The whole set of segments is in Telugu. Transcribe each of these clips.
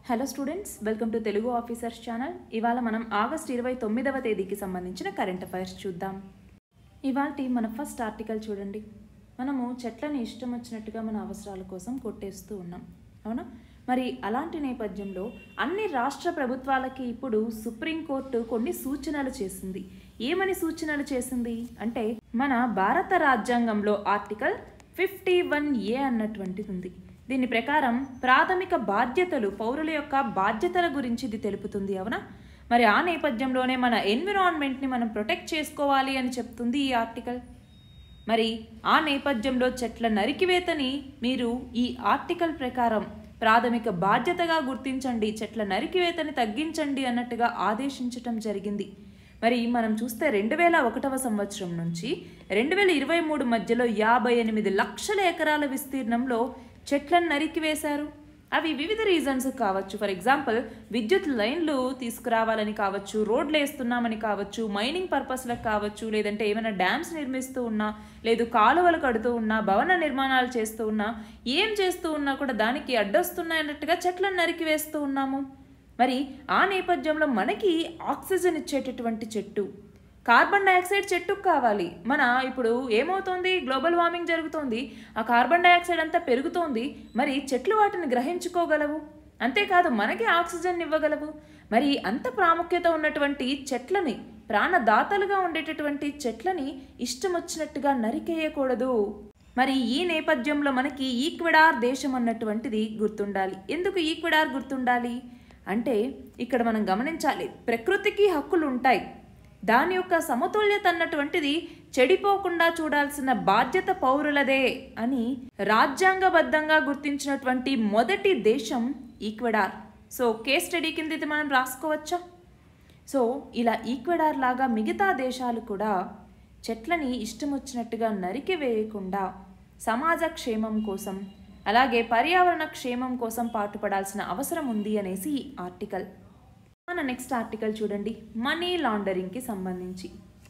hello students welcome to Telugu officers channel ఇవాళ మనం ఆగస్ట్ ఇరవై తొమ్మిదవ తేదీకి సంబంధించిన కరెంట్ అఫైర్స్ చూద్దాం ఇవాళ మన ఫస్ట్ ఆర్టికల్ చూడండి మనము చెట్లని ఇష్టం వచ్చినట్టుగా మన అవసరాల కోసం కొట్టేస్తూ ఉన్నాం అవునా మరి అలాంటి నేపథ్యంలో అన్ని రాష్ట్ర ప్రభుత్వాలకి ఇప్పుడు సుప్రీంకోర్టు కొన్ని సూచనలు చేసింది ఏమని సూచనలు చేసింది అంటే మన భారత రాజ్యాంగంలో ఆర్టికల్ ఫిఫ్టీ వన్ ఏ అన్నటువంటిది ఉంది దీని ప్రకారం ప్రాథమిక బాధ్యతలు పౌరుల యొక్క బాధ్యతల గురించి ఇది తెలుపుతుంది అవునా మరి ఆ నేపథ్యంలోనే మన ఎన్విరాన్మెంట్ని మనం ప్రొటెక్ట్ చేసుకోవాలి అని చెప్తుంది ఈ ఆర్టికల్ మరి ఆ నేపథ్యంలో చెట్ల నరికివేతని మీరు ఈ ఆర్టికల్ ప్రకారం ప్రాథమిక బాధ్యతగా గుర్తించండి చెట్ల నరికివేతని తగ్గించండి అన్నట్టుగా ఆదేశించటం జరిగింది మరి మనం చూస్తే రెండు వేల ఒకటవ సంవత్సరం నుంచి రెండు వేల ఇరవై మూడు మధ్యలో యాభై ఎనిమిది లక్షల ఎకరాల విస్తీర్ణంలో చెట్లను నరికివేశారు అవి వివిధ రీజన్స్ కావచ్చు ఫర్ ఎగ్జాంపుల్ విద్యుత్ లైన్లు తీసుకురావాలని కావచ్చు రోడ్లు వేస్తున్నామని కావచ్చు మైనింగ్ పర్పస్లకు కావచ్చు లేదంటే ఏమైనా డ్యామ్స్ నిర్మిస్తూ ఉన్నా లేదు కాలువలు కడుతూ ఉన్నా భవన నిర్మాణాలు చేస్తూ ఉన్నా ఏం చేస్తూ ఉన్నా కూడా దానికి అడ్డొస్తున్నాయన్నట్టుగా చెట్లను నరికివేస్తూ ఉన్నాము మరి ఆ నేపథ్యంలో మనకి ఆక్సిజన్ ఇచ్చేటటువంటి చెట్టు కార్బన్ డైఆక్సైడ్ చెట్టుకు కావాలి మన ఇప్పుడు ఏమవుతోంది గ్లోబల్ వార్మింగ్ జరుగుతోంది ఆ కార్బన్ డైఆక్సైడ్ అంతా పెరుగుతోంది మరి చెట్లు వాటిని గ్రహించుకోగలవు అంతేకాదు మనకి ఆక్సిజన్ ఇవ్వగలవు మరి అంత ప్రాముఖ్యత ఉన్నటువంటి చెట్లని ప్రాణదాతలుగా ఉండేటటువంటి చెట్లని ఇష్టం వచ్చినట్టుగా నరికేయకూడదు మరి ఈ నేపథ్యంలో మనకి ఈక్వెడార్ దేశం అన్నటువంటిది గుర్తుండాలి ఎందుకు ఈక్వెడార్ గుర్తుండాలి అంటే ఇక్కడ మనం గమనించాలి ప్రకృతికి హక్కులు ఉంటాయి దాని యొక్క సమతుల్యత అన్నటువంటిది చెడిపోకుండా చూడాల్సిన బాధ్యత పౌరులదే అని రాజ్యాంగబద్ధంగా గుర్తించినటువంటి మొదటి దేశం ఈక్వెడార్ సో కేస్ స్టడీ కింద ఇది మనం రాసుకోవచ్చా సో ఇలా ఈక్వెడార్ లాగా మిగతా దేశాలు కూడా చెట్లని ఇష్టం వచ్చినట్టుగా నరికి వేయకుండా సమాజ క్షేమం కోసం అలాగే పర్యావరణ క్షేమం కోసం పాటుపడాల్సిన అవసరం ఉంది అనేసి ఈ ఆర్టికల్ మన నెక్స్ట్ ఆర్టికల్ చూడండి మనీ లాండరింగ్కి సంబంధించి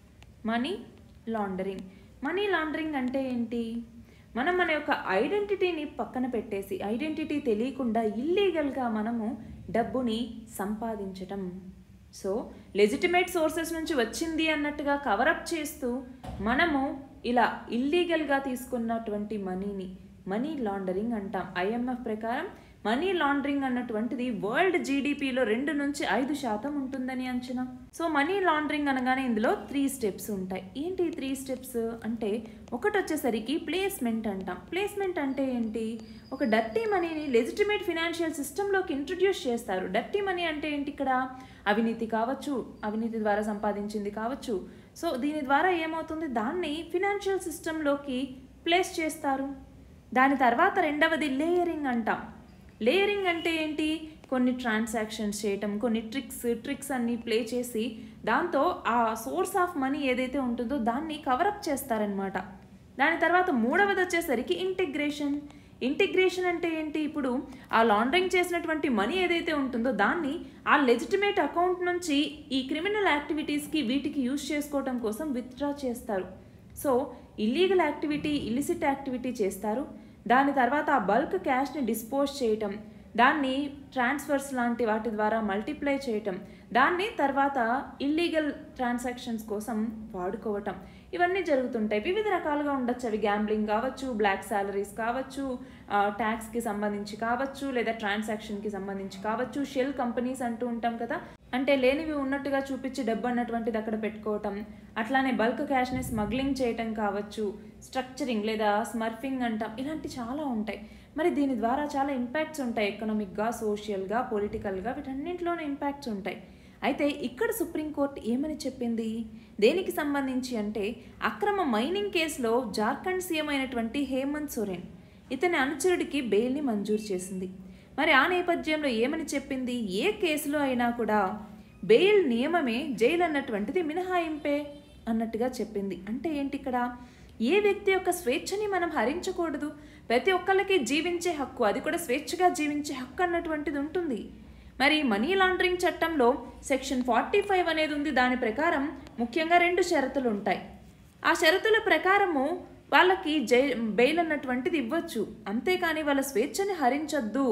మనీ లాండరింగ్ మనీ లాండరింగ్ అంటే ఏంటి మనం మన యొక్క ఐడెంటిటీని పక్కన పెట్టేసి ఐడెంటిటీ తెలియకుండా ఇల్లీగల్గా మనము డబ్బుని సంపాదించటం సో లెజిటిమేట్ సోర్సెస్ నుంచి వచ్చింది అన్నట్టుగా కవరప్ చేస్తూ మనము ఇలా ఇల్లీగల్గా తీసుకున్నటువంటి మనీని మనీ లాండరింగ్ అంటాం ఐఎంఎఫ్ ప్రకారం మనీ లాండరింగ్ అన్నటువంటిది వరల్డ్ జీడిపిలో రెండు నుంచి ఐదు శాతం ఉంటుందని అంచనా సో మనీ లాండరింగ్ అనగానే ఇందులో త్రీ స్టెప్స్ ఉంటాయి ఏంటి త్రీ స్టెప్స్ అంటే ఒకటి వచ్చేసరికి ప్లేస్మెంట్ అంటాం ప్లేస్మెంట్ అంటే ఏంటి ఒక డర్టీ మనీని లెజిటిమేట్ ఫినాన్షియల్ సిస్టంలోకి ఇంట్రడ్యూస్ చేస్తారు డర్టీ మనీ అంటే ఏంటి ఇక్కడ అవినీతి కావచ్చు అవినీతి ద్వారా సంపాదించింది కావచ్చు సో దీని ద్వారా ఏమవుతుంది దాన్ని ఫినాన్షియల్ సిస్టంలోకి ప్లేస్ చేస్తారు దాని తర్వాత రెండవది లేయరింగ్ అంటాం లేయరింగ్ అంటే ఏంటి కొన్ని ట్రాన్సాక్షన్స్ చేయటం కొన్ని ట్రిక్స్ ట్రిక్స్ అన్నీ ప్లే చేసి దాంతో ఆ సోర్స్ ఆఫ్ మనీ ఏదైతే ఉంటుందో దాన్ని కవరప్ చేస్తారనమాట దాని తర్వాత మూడవది వచ్చేసరికి ఇంటిగ్రేషన్ ఇంటిగ్రేషన్ అంటే ఏంటి ఇప్పుడు ఆ లాండరింగ్ చేసినటువంటి మనీ ఏదైతే ఉంటుందో దాన్ని ఆ లెజిటిమేట్ అకౌంట్ నుంచి ఈ క్రిమినల్ యాక్టివిటీస్కి వీటికి యూజ్ చేసుకోవటం కోసం విత్డ్రా చేస్తారు so illegal activity illicit activity చేస్తారు దాని తర్వాత ఆ బల్క్ క్యాష్ని డిస్పోజ్ చేయటం దాన్ని ట్రాన్స్ఫర్స్ లాంటి వాటి ద్వారా మల్టిప్లై చేయటం దాన్ని తర్వాత ఇల్లీగల్ ట్రాన్సాక్షన్స్ కోసం వాడుకోవటం ఇవన్నీ జరుగుతుంటాయి వివిధ రకాలుగా ఉండొచ్చు అవి గ్యాంబ్లింగ్ కావచ్చు బ్లాక్ శాలరీస్ కావచ్చు ట్యాక్స్కి సంబంధించి కావచ్చు లేదా ట్రాన్సాక్షన్కి సంబంధించి కావచ్చు షెల్ కంపెనీస్ అంటూ ఉంటాం కదా అంటే లేనివి ఉన్నట్టుగా చూపించి డబ్బు అన్నటువంటిది అక్కడ పెట్టుకోవటం అట్లానే బల్క్ క్యాష్ని స్మగ్లింగ్ చేయటం కావచ్చు స్ట్రక్చరింగ్ లేదా స్మర్ఫింగ్ అంటాం ఇలాంటి చాలా ఉంటాయి మరి దీని ద్వారా చాలా ఇంపాక్ట్స్ ఉంటాయి ఎకనామిక్గా సోషల్గా పొలిటికల్గా వీటన్నింటిలోనే ఇంపాక్ట్స్ ఉంటాయి అయితే ఇక్కడ సుప్రీంకోర్టు ఏమని చెప్పింది దేనికి సంబంధించి అంటే అక్రమ మైనింగ్ కేసులో జార్ఖండ్ సీఎం అయినటువంటి హేమంత్ సోరెన్ ఇతని అనుచరుడికి బెయిల్ని మంజూరు చేసింది మరి ఆ నేపథ్యంలో ఏమని చెప్పింది ఏ కేసులో అయినా కూడా బెయిల్ నియమమే జైలు అన్నటువంటిది మినహాయింపే అన్నట్టుగా చెప్పింది అంటే ఏంటి ఇక్కడ ఏ వ్యక్తి యొక్క స్వేచ్ఛని మనం హరించకూడదు ప్రతి ఒక్కళ్ళకి జీవించే హక్కు అది కూడా స్వేచ్ఛగా జీవించే హక్కు అన్నటువంటిది ఉంటుంది మరి మనీ లాండరింగ్ చట్టంలో సెక్షన్ ఫార్టీ ఫైవ్ అనేది ఉంది దాని ప్రకారం ముఖ్యంగా రెండు షరతులు ఉంటాయి ఆ షరతుల ప్రకారము వాళ్ళకి జై బెయిల్ అన్నటువంటిది ఇవ్వచ్చు అంతేకాని వాళ్ళ స్వేచ్ఛని హరించొద్దు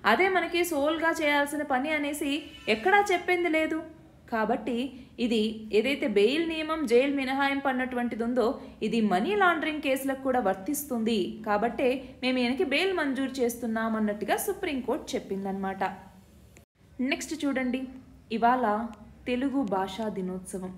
అదే మనకి సోల్గా చేయాల్సిన పని అనేసి ఎక్కడా చెప్పింది లేదు కాబట్టి ఇది ఏదైతే బెయిల్ నియమం జైలు మినహాయింపు అన్నటువంటిది ఉందో ఇది మనీ లాండరింగ్ కేసులకు కూడా వర్తిస్తుంది కాబట్టే మేము ఈయనకి బెయిల్ మంజూరు చేస్తున్నాం అన్నట్టుగా సుప్రీంకోర్టు చెప్పిందనమాట నెక్స్ట్ చూడండి ఇవాళ తెలుగు భాషా దినోత్సవం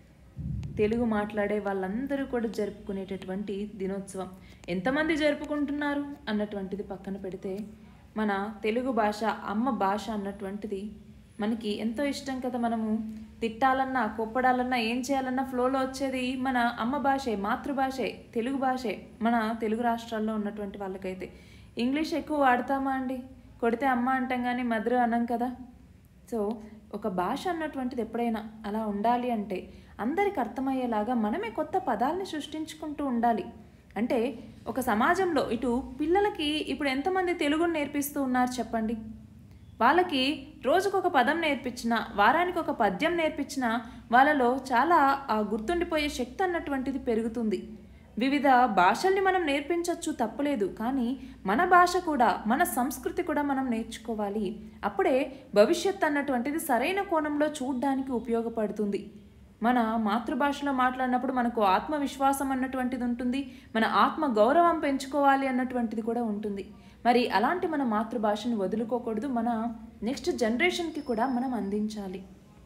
తెలుగు మాట్లాడే వాళ్ళందరూ కూడా జరుపుకునేటటువంటి దినోత్సవం ఎంతమంది జరుపుకుంటున్నారు అన్నటువంటిది పక్కన పెడితే మన తెలుగు భాష అమ్మ భాష అన్నటువంటిది మనకి ఎంతో ఇష్టం కదా మనము తిట్టాలన్నా కొప్పడాలన్నా ఏం చేయాలన్నా ఫ్లోలో వచ్చేది మన అమ్మ భాషే మాతృభాషే తెలుగు భాషే మన తెలుగు రాష్ట్రాల్లో ఉన్నటువంటి వాళ్ళకైతే ఇంగ్లీష్ ఎక్కువ వాడతామా అండి కొడితే అమ్మ అంటాం కానీ మధుర అనం కదా సో ఒక భాష అన్నటువంటిది ఎప్పుడైనా అలా ఉండాలి అంటే అందరికి అర్థమయ్యేలాగా మనమే కొత్త పదాలని సృష్టించుకుంటూ ఉండాలి అంటే ఒక సమాజంలో ఇటు పిల్లలకి ఇప్పుడు ఎంతమంది తెలుగును నేర్పిస్తూ ఉన్నారు చెప్పండి వాళ్ళకి రోజుకొక పదం నేర్పించిన వారానికి ఒక పద్యం నేర్పించిన వాళ్ళలో చాలా ఆ గుర్తుండిపోయే శక్తి అన్నటువంటిది పెరుగుతుంది వివిధ భాషల్ని మనం నేర్పించవచ్చు తప్పులేదు కానీ మన భాష కూడా మన సంస్కృతి కూడా మనం నేర్చుకోవాలి అప్పుడే భవిష్యత్ అన్నటువంటిది సరైన కోణంలో చూడడానికి ఉపయోగపడుతుంది మన మాతృభాషలో మాట్లాడినప్పుడు మనకు ఆత్మవిశ్వాసం అన్నటువంటిది ఉంటుంది మన ఆత్మ గౌరవం పెంచుకోవాలి అన్నటువంటిది కూడా ఉంటుంది మరి అలాంటి మన మాతృభాషను వదులుకోకూడదు మన నెక్స్ట్ జనరేషన్కి కూడా మనం అందించాలి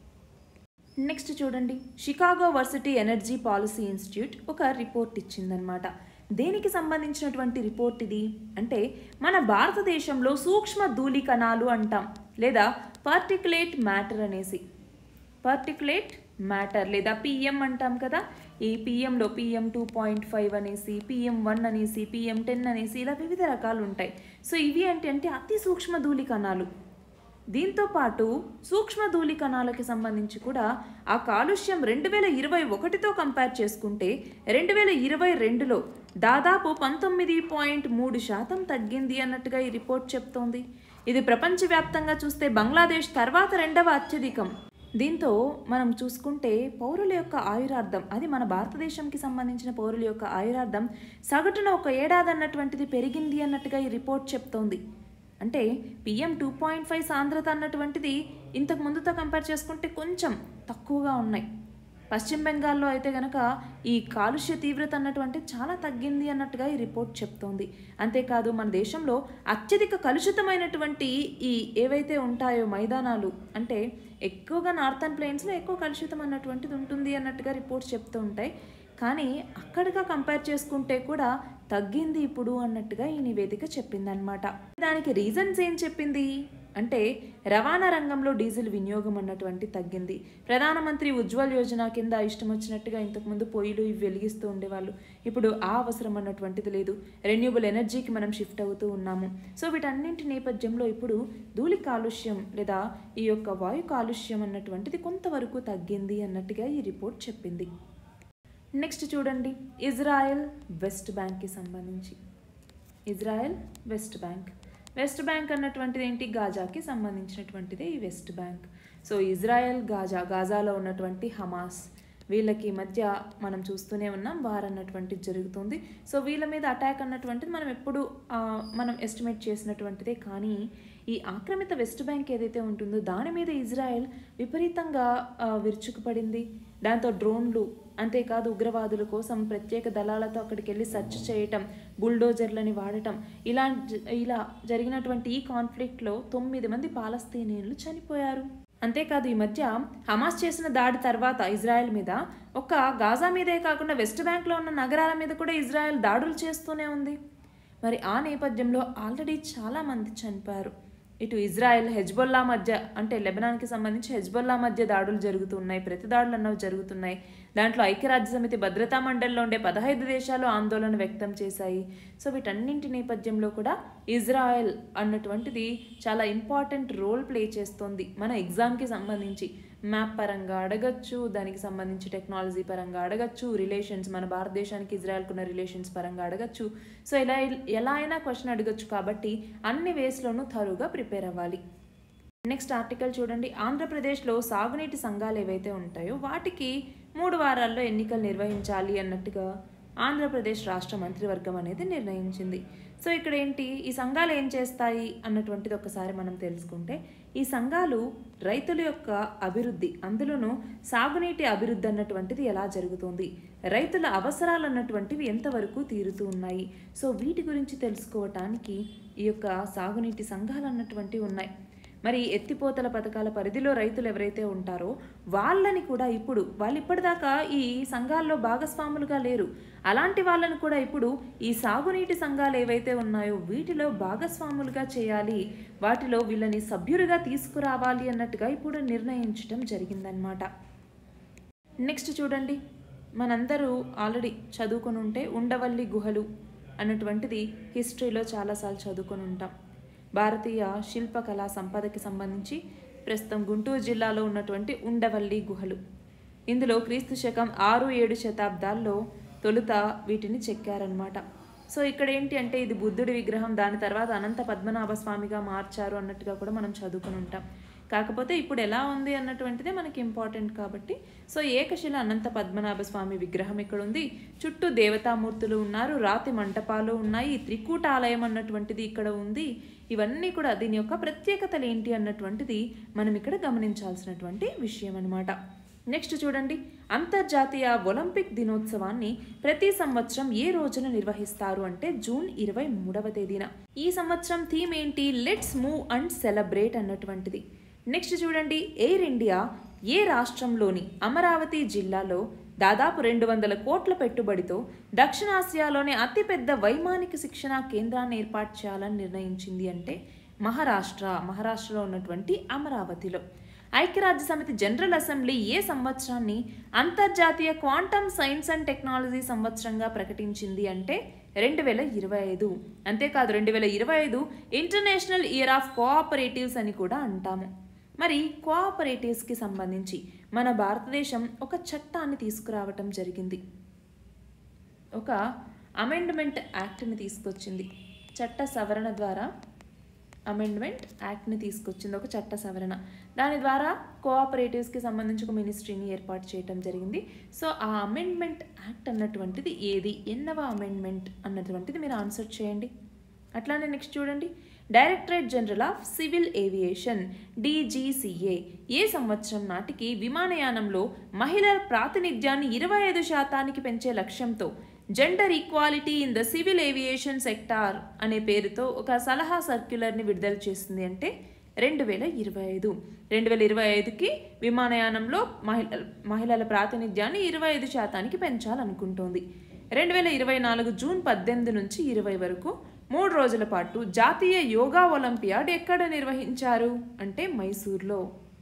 నెక్స్ట్ చూడండి Chicago varsity energy policy institute ఒక రిపోర్ట్ ఇచ్చిందనమాట దేనికి సంబంధించినటువంటి రిపోర్ట్ ఇది అంటే మన భారతదేశంలో సూక్ష్మ ధూళి కణాలు అంటాం లేదా పర్టికులేట్ మ్యాటర్ అనేసి పర్టికులేట్ మ్యాటర్ లేదా పిఎం అంటాం కదా ఈ పిఎంలో పిఎం టూ పాయింట్ ఫైవ్ అనేసి పిఎం వన్ అనేసి పిఎం టెన్ అనేసి ఇలా వివిధ రకాలు ఉంటాయి సో ఇవి ఏంటి అంటే అతి సూక్ష్మ ధూళి కణాలు దీంతో పాటు సూక్ష్మ ధూళి కణాలకి సంబంధించి కూడా ఆ కాలుష్యం రెండు వేల ఇరవై ఒకటితో కంపేర్ చేసుకుంటే రెండు వేల ఇరవై రెండులో దాదాపు పంతొమ్మిది పాయింట్ మూడు శాతం తగ్గింది అన్నట్టుగా ఈ రిపోర్ట్ చెప్తోంది ఇది ప్రపంచవ్యాప్తంగా చూస్తే బంగ్లాదేశ్ తర్వాత రెండవ అత్యధికం దీంతో మనం చూసుకుంటే పౌరుల యొక్క ఆయురార్థం అది మన భారతదేశంకి సంబంధించిన పౌరుల యొక్క ఆయురార్థం సగటున ఒక ఏడాది అన్నటువంటిది పెరిగింది అన్నట్టుగా ఈ రిపోర్ట్ చెప్తోంది అంటే పిఎం టూ పాయింట్ ఫైవ్ సాంద్రత అన్నటువంటిది ఇంతకు ముందుతో కంపేర్ చేసుకుంటే కొంచెం తక్కువగా ఉన్నాయి పశ్చిమ బెంగాల్లో అయితే గనక ఈ కాలుష్య తీవ్రత అన్నటువంటి చాలా తగ్గింది అన్నట్టుగా ఈ రిపోర్ట్ చెప్తోంది అంతేకాదు మన దేశంలో అత్యధిక కలుషితమైనటువంటి ఈ ఏవైతే ఉంటాయో మైదానాలు అంటే ఎక్కువగా నార్థన్ ప్లేన్స్లో ఎక్కువ కలుషితం అన్నటువంటిది ఉంటుంది అన్నట్టుగా రిపోర్ట్స్ చెప్తూ ఉంటాయి కానీ అక్కడిగా కంపేర్ చేసుకుంటే కూడా తగ్గింది ఇప్పుడు అన్నట్టుగా ఈ నివేదిక చెప్పిందనమాట దానికి రీజన్స్ ఏం చెప్పింది అంటే రవాణా రంగంలో డీజిల్ వినియోగం అన్నటువంటి తగ్గింది ప్రధానమంత్రి ఉజ్వల్ యోజన కింద ఇష్టం వచ్చినట్టుగా ఇంతకుముందు పొయ్యిలు ఇవి వెలిగిస్తూ ఉండేవాళ్ళు ఇప్పుడు ఆ అవసరం అన్నటువంటిది లేదు రెన్యూబుల్ ఎనర్జీకి మనం షిఫ్ట్ అవుతూ ఉన్నాము సో వీటన్నింటి నేపథ్యంలో ఇప్పుడు ధూళి కాలుష్యం లేదా ఈ యొక్క వాయు కాలుష్యం అన్నటువంటిది కొంతవరకు తగ్గింది అన్నట్టుగా ఈ రిపోర్ట్ చెప్పింది నెక్స్ట్ చూడండి ఇజ్రాయెల్ వెస్ట్ బ్యాంక్కి సంబంధించి Israel West Bank West Bank అన్నటువంటిది ఏంటి గాజాకి సంబంధించినటువంటిదే ఈ West Bank so Israel Gaza గాజాలో ఉన్నటువంటి హమాస్ వీళ్ళకి మధ్య మనం చూస్తూనే ఉన్నాం వార్ అన్నటువంటిది జరుగుతుంది సో వీళ్ళ మీద అటాక్ అన్నటువంటిది మనం ఎప్పుడు ఆ, మనం ఎస్టిమేట్ చేసినటువంటిదే కానీ ఈ ఆక్రమిత వెస్ట్ బ్యాంక్ ఏదైతే ఉంటుందో దాని మీద ఇజ్రాయెల్ విపరీతంగా ఆ, విరుచుకుపడింది దాంతో డ్రోన్లు అంతేకాదు ఉగ్రవాదుల కోసం ప్రత్యేక దళాలతో అక్కడికి వెళ్ళి సెర్చ్ చేయటం బుల్డోజర్లని వాడటం ఇలా జ- ఇలా జరిగినటువంటి ఈ కాన్ఫ్లిక్ట్లో తొమ్మిది మంది పాలస్తీనియన్లు చనిపోయారు అంతేకాదు ఈ మధ్య హమాస్ చేసిన దాడి తర్వాత ఇజ్రాయెల్ మీద ఒక్క గాజా మీదే కాకుండా వెస్ట్ బ్యాంక్లో ఉన్న నగరాల మీద కూడా ఇజ్రాయెల్ దాడులు చేస్తూనే ఉంది మరి ఆ నేపథ్యంలో ఆల్రెడీ చాలా మంది చనిపోయారు ఇటు ఇజ్రాయెల్ హెజ్బొల్లా మధ్య అంటే లెబనాన్కి సంబంధించి హెజ్బొల్లా మధ్య దాడులు జరుగుతున్నాయి ప్రతి దాడులు అన్నవి జరుగుతున్నాయి దాంట్లో ఐక్యరాజ్య సమితి భద్రతా మండలిలో ఉండే పదహైదు దేశాలు ఆందోళన వ్యక్తం చేశాయి సో వీటన్నింటి నేపథ్యంలో కూడా ఇజ్రాయెల్ అన్నటువంటిది చాలా ఇంపార్టెంట్ రోల్ ప్లే చేస్తోంది మన ఎగ్జామ్కి సంబంధించి మ్యాప్ పరంగా అడగచ్చు దానికి సంబంధించి టెక్నాలజీ పరంగా అడగచ్చు రిలేషన్స్ మన భారతదేశానికి ఇజ్రాయెల్కి ఉన్న రిలేషన్స్ పరంగా అడగచ్చు సో ఇలా ఎలా అయినా క్వశ్చన్ అడగచ్చు కాబట్టి అన్ని వేస్లోనూ థరుగా ప్రిపేర్ అవ్వాలి నెక్స్ట్ ఆర్టికల్ చూడండి ఆంధ్రప్రదేశ్లో సాగునీటి సంఘాలు ఏవైతే ఉంటాయో వాటికి మూడు వారాల్లో ఎన్నికలు నిర్వహించాలి అన్నట్టుగా ఆంధ్రప్రదేశ్ రాష్ట్ర మంత్రివర్గం అనేది నిర్ణయించింది సో ఇక్కడ ఏంటి ఈ సంఘాలు ఏం చేస్తాయి అన్నటువంటిది ఒకసారి మనం తెలుసుకుంటే ఈ సంఘాలు రైతుల యొక్క అభివృద్ధి అందులోనూ సాగునీటి అభివృద్ధి అన్నటువంటిది ఎలా జరుగుతుంది రైతుల అవసరాలు అన్నటువంటివి ఎంతవరకు తీరుతూ ఉన్నాయి సో వీటి గురించి తెలుసుకోవటానికి ఈ యొక్క సాగునీటి సంఘాలు అన్నటువంటివి ఉన్నాయి మరి ఎత్తిపోతల పథకాల పరిధిలో రైతులు ఎవరైతే ఉంటారో వాళ్ళని కూడా ఇప్పుడు వాళ్ళు ఇప్పటిదాకా ఈ సంఘాల్లో భాగస్వాములుగా లేరు అలాంటి వాళ్ళని కూడా ఇప్పుడు ఈ సాగునీటి సంఘాలు ఏవైతే ఉన్నాయో వీటిలో భాగస్వాములుగా చేయాలి వాటిలో వీళ్ళని సభ్యులుగా తీసుకురావాలి అన్నట్టుగా ఇప్పుడు నిర్ణయించడం జరిగిందనమాట నెక్స్ట్ చూడండి మనందరూ ఆల్రెడీ చదువుకొని ఉంటే ఉండవల్లి గుహలు అన్నటువంటిది హిస్టరీలో చాలాసార్లు చదువుకొని ఉంటాం భారతీయ శిల్పకళా సంపదకి సంబంధించి ప్రస్తుతం గుంటూరు జిల్లాలో ఉన్నటువంటి ఉండవల్లి గుహలు ఇందులో క్రీస్తు శకం ఆరు ఏడు శతాబ్దాల్లో తొలుత వీటిని చెక్కారనమాట సో ఇక్కడ ఏంటి అంటే ఇది బుద్ధుడి విగ్రహం దాని తర్వాత అనంత పద్మనాభ స్వామిగా మార్చారు అన్నట్టుగా కూడా మనం చదువుకుని ఉంటాం కాకపోతే ఇప్పుడు ఎలా ఉంది అన్నటువంటిదే మనకి ఇంపార్టెంట్ కాబట్టి సో ఏకశిల అనంత పద్మనాభ స్వామి విగ్రహం ఇక్కడ ఉంది చుట్టూ దేవతామూర్తులు ఉన్నారు రాతి మంటపాలు ఉన్నాయి త్రికూటాలయం అన్నటువంటిది ఇక్కడ ఉంది ఇవన్నీ కూడా దీని యొక్క ప్రత్యేకతలు ఏంటి అన్నటువంటిది మనం ఇక్కడ గమనించాల్సినటువంటి విషయం అనమాట నెక్స్ట్ చూడండి అంతర్జాతీయ ఒలింపిక్ దినోత్సవాన్ని ప్రతి సంవత్సరం ఏ రోజున నిర్వహిస్తారు అంటే జూన్ ఇరవై మూడవ తేదీన ఈ సంవత్సరం థీమ్ ఏంటి లెట్స్ మూవ్ అండ్ సెలబ్రేట్ అన్నటువంటిది నెక్స్ట్ చూడండి ఎయిర్ ఇండియా ఏ రాష్ట్రంలోని అమరావతి జిల్లాలో దాదాపు రెండు వందల కోట్ల పెట్టుబడితో దక్షిణాసియాలోనే అతిపెద్ద వైమానిక శిక్షణా కేంద్రాన్ని ఏర్పాటు చేయాలని నిర్ణయించింది అంటే మహారాష్ట్ర మహారాష్ట్రలో ఉన్నటువంటి అమరావతిలో ఐక్యరాజ్య సమితి జనరల్ అసెంబ్లీ ఏ సంవత్సరాన్ని అంతర్జాతీయ క్వాంటమ్ సైన్స్ అండ్ టెక్నాలజీ సంవత్సరంగా ప్రకటించింది అంటే రెండు వేల ఇరవై ఐదు అంతేకాదు రెండు వేల ఇరవై ఐదు ఇంటర్నేషనల్ ఇయర్ ఆఫ్ కోఆపరేటివ్స్ అని కూడా అంటాము మరి కోఆపరేటివ్స్కి సంబంధించి మన భారతదేశం ఒక చట్టాన్ని తీసుకురావటం జరిగింది ఒక అమెండ్మెంట్ యాక్ట్ని తీసుకొచ్చింది చట్ట సవరణ ద్వారా అమెండ్మెంట్ యాక్ట్ని తీసుకొచ్చింది ఒక చట్ట సవరణ దాని ద్వారా కోఆపరేటివ్స్కి సంబంధించి ఒక మినిస్ట్రీని ఏర్పాటు చేయడం జరిగింది సో ఆ అమెండ్మెంట్ యాక్ట్ అన్నటువంటిది ఏది ఎన్నవ అమెండ్మెంట్ అన్నటువంటిది మీరు ఆన్సర్ చేయండి అట్లానే నెక్స్ట్ చూడండి Directorate General of Civil Aviation DGCA ఏ సంవత్సరం నాటికి విమానయానంలో మహిళల ప్రాతినిధ్యాన్ని ఇరవై ఐదు శాతానికి పెంచే లక్ష్యంతో gender equality in the civil aviation sector అనే పేరుతో ఒక సలహా సర్క్యులర్ని విడుదల చేస్తుంది అంటే రెండు వేల ఇరవై ఐదు రెండు వేల ఇరవై ఐదుకి విమానయానంలో మహిళ మహిళల ప్రాతినిధ్యాన్ని ఇరవై ఐదు శాతానికి పెంచాలనుకుంటోంది రెండు వేల ఇరవై నాలుగు జూన్ పద్దెనిమిది నుంచి ఇరవై వరకు మూడు రోజుల పాటు జాతీయ యోగా ఒలింపియాడ్ ఎక్కడ నిర్వహించారు అంటే మైసూర్లో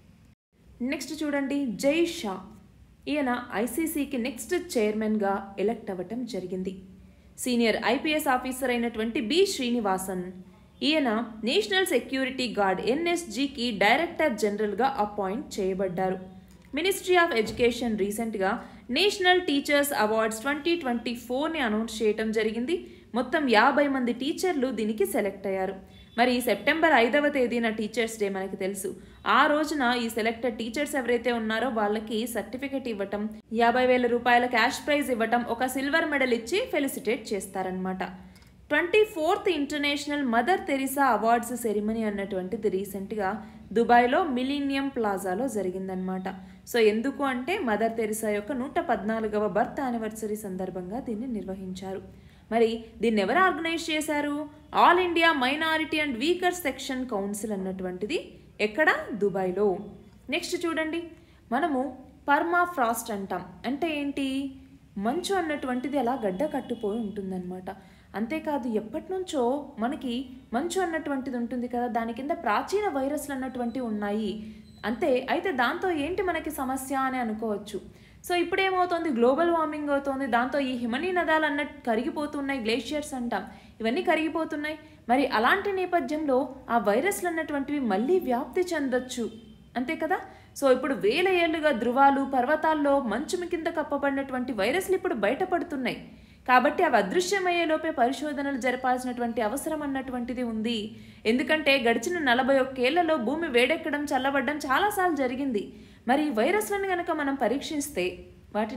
నెక్స్ట్ చూడండి జై షా ఈయన ఐసీసీకి నెక్స్ట్ చైర్మన్గా ఎలక్ట్ అవ్వటం జరిగింది సీనియర్ ఐపీఎస్ ఆఫీసర్ అయినటువంటి బి శ్రీనివాసన్ ఈయన నేషనల్ సెక్యూరిటీ గార్డ్ ఎన్ఎస్జికి డైరెక్టర్ జనరల్గా అపాయింట్ చేయబడ్డారు మినిస్ట్రీ ఆఫ్ ఎడ్యుకేషన్ రీసెంట్గా National Teachers Awards twenty twenty ఫోర్ని అనౌన్స్ చేయటం జరిగింది మొత్తం యాభై మంది టీచర్లు దీనికి సెలెక్ట్ అయ్యారు మరి సెప్టెంబర్ ఐదవ తేదీన టీచర్స్ డే మనకి తెలుసు ఆ రోజున ఈ సెలెక్టెడ్ టీచర్స్ ఎవరైతే ఉన్నారో వాళ్ళకి సర్టిఫికెట్ ఇవ్వటం యాభై వేల రూపాయల క్యాష్ ప్రైజ్ ఇవ్వటం ఒక సిల్వర్ మెడల్ ఇచ్చి ఫెలిసిటేట్ చేస్తారనమాట twenty fourth International Mother Teresa Awards ceremony అన్నటువంటిది రీసెంట్గా దుబాయ్లో మిలీనియం ప్లాజాలో జరిగిందనమాట సో ఎందుకు అంటే మదర్ తెరిసా యొక్క నూట పద్నాలుగవ బర్త్ యానివర్సరీ సందర్భంగా దీన్ని నిర్వహించారు మరి దీన్ని ఎవరు ఆర్గనైజ్ చేశారు All India Minority and Weaker Section Council అన్నటువంటిది ఎక్కడ దుబాయ్లో నెక్స్ట్ చూడండి మనము పర్మా ఫ్రాస్ట్ అంటాం అంటే ఏంటి మంచు అన్నటువంటిది అలా గడ్డ కట్టుపోయి ఉంటుందన్నమాట అంతేకాదు ఎప్పటి నుంచో మనకి మంచు అన్నటువంటిది ఉంటుంది కదా దాని కింద ప్రాచీన వైరస్లు అన్నటువంటివి ఉన్నాయి అంతే అయితే దాంతో ఏంటి మనకి సమస్య అని అనుకోవచ్చు సో ఇప్పుడు ఏమవుతుంది గ్లోబల్ వార్మింగ్ అవుతుంది దాంతో ఈ హిమనీ నదాలు అన్నట్టు కరిగిపోతున్నాయి గ్లేషియర్స్ అంటాం ఇవన్నీ కరిగిపోతున్నాయి మరి అలాంటి నేపథ్యంలో ఆ వైరస్లు అన్నటువంటివి మళ్ళీ వ్యాప్తి చెందొచ్చు అంతే కదా సో ఇప్పుడు వేల ఏళ్లుగా ధృవాలు పర్వతాల్లో మంచు కింద కప్పబడినటువంటి వైరస్లు ఇప్పుడు బయటపడుతున్నాయి కాబట్టి అవి అదృశ్యమయ్యేలోపే పరిశోధనలు జరపాల్సినటువంటి అవసరం అన్నటువంటిది ఉంది ఎందుకంటే గడిచిన నలభై ఒక్కేళ్లలో భూమి వేడెక్కడం చల్లబడడం చాలాసార్లు జరిగింది మరి ఈ వైరస్లను కనుక మనం పరీక్షిస్తే వాటిని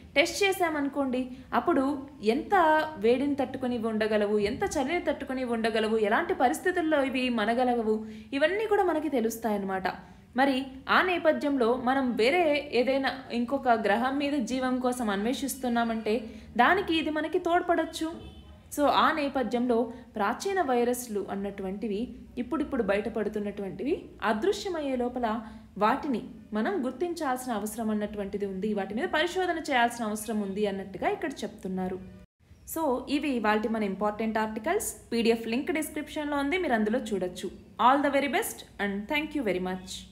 టెస్ట్ చేసామనుకోండి అప్పుడు ఎంత వేడిని తట్టుకొని ఇవి ఉండగలవు ఎంత చలిని తట్టుకొని ఇవి ఉండగలవు ఎలాంటి పరిస్థితుల్లో ఇవి మనగలగవు ఇవన్నీ కూడా మనకి తెలుస్తాయన్నమాట మరి ఆ నేపథ్యంలో మనం వేరే ఏదైనా ఇంకొక గ్రహం మీద జీవం కోసం అన్వేషిస్తున్నామంటే దానికి ఇది మనకి తోడ్పడచ్చు సో ఆ నేపథ్యంలో ప్రాచీన వైరస్లు అన్నటువంటివి ఇప్పుడిప్పుడు బయటపడుతున్నటువంటివి అదృశ్యమయ్యే లోపల వాటిని మనం గుర్తించాల్సిన అవసరం అన్నటువంటిది ఉంది వాటి మీద పరిశోధన చేయాల్సిన అవసరం ఉంది అన్నట్టుగా ఇక్కడ చెప్తున్నారు సో ఇవి వాటి మన ఇంపార్టెంట్ ఆర్టికల్స్ పీడిఎఫ్ లింక్ డిస్క్రిప్షన్లో ఉంది మీరు అందులో చూడొచ్చు all the very best and thank you very much